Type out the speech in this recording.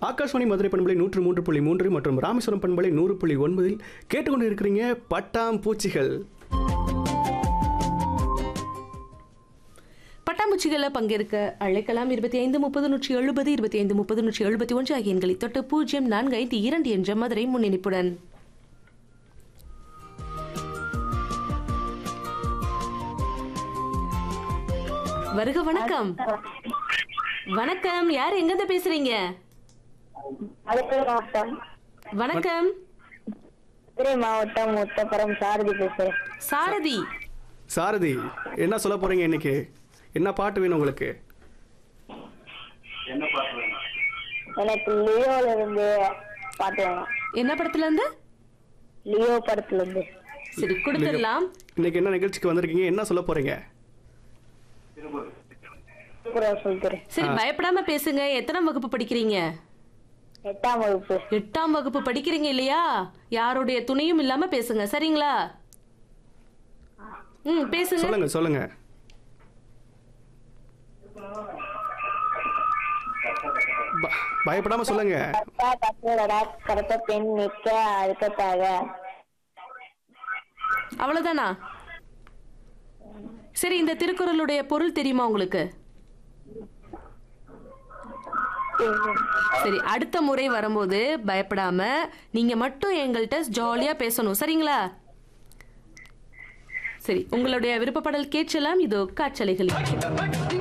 ஆகாஷ்வாணி மதுரை பண்பலை நூற்று மூன்று புள்ளி மூன்று மற்றும் ராமேஸ்வரம் பண்பலை நூறு புள்ளி ஒன்பதில் கேட்டுக்கொண்டு இருக்கிறீங்க பட்டாம் பூச்சிகள் பட்டாம்பூச்சிகளில் பங்கேற்க அழைக்கலாம் இருபத்தி ஐந்து முப்பது நூற்றி எழுபது இருபத்தி ஐந்து முப்பது நூற்றி எழுபத்தி ஒன்று ஆகிய எண்களை தொட்டு பூஜ்ஜியம் நான்கு ஐந்து இரண்டு என்ற மதுரை முன்னிணைப்புடன் வருக வணக்கம் வணக்கம் யார் எங்கிருந்து பேசுறீங்க மதுரை மாவட்டம் வணக்கம் மதுரை மாவட்டம் முத்தப்புறம் சாரதி பேசுறேன் சாரதி சாரதி என்ன சொல்ல போறீங்க இன்னைக்கு என்ன பாட்டு வேணும் உங்களுக்கு எனக்கு லியோல இருந்து பாட்டு வேணும் என்ன படத்துல இருந்து லியோ படத்துல இருந்து சரி கொடுத்துடலாம் இன்னைக்கு என்ன நிகழ்ச்சிக்கு வந்திருக்கீங்க என்ன சொல்ல போறீங்க திருக்குறள் சொல்கிறேன் சரி பயப்படாம பேசுங்க எத்தனை வகுப்பு படிக்கிறீங்க எட்டாம் வகுப்பு எட்டாம் வகுப்பு படிக்கிறீங்க இல்லையா யாருடைய துணையும் இல்லாம பேசுங்க சரிங்களா ம் பேசுங்க சொல்லுங்க சொல்லுங்க ப- பயப்படாம சொல்லுங்க கரெக்டா கட்டடா கரெக்டா பெண் நிற்க அதுக்கத்தாக அவ்வளவுதானா சரி இந்த திருக்குறளுடைய பொருள் தெரியுமா உங்களுக்கு சரி அடுத்த முறை வரும்போது பயப்படாம நீங்க மட்டும் எங்கள்கிட்ட ஜாலியா பேசணும் சரிங்களா சரி உங்களுடைய விருப்பப்படல் கேட்கலாம் இதோ காற்றலைகள்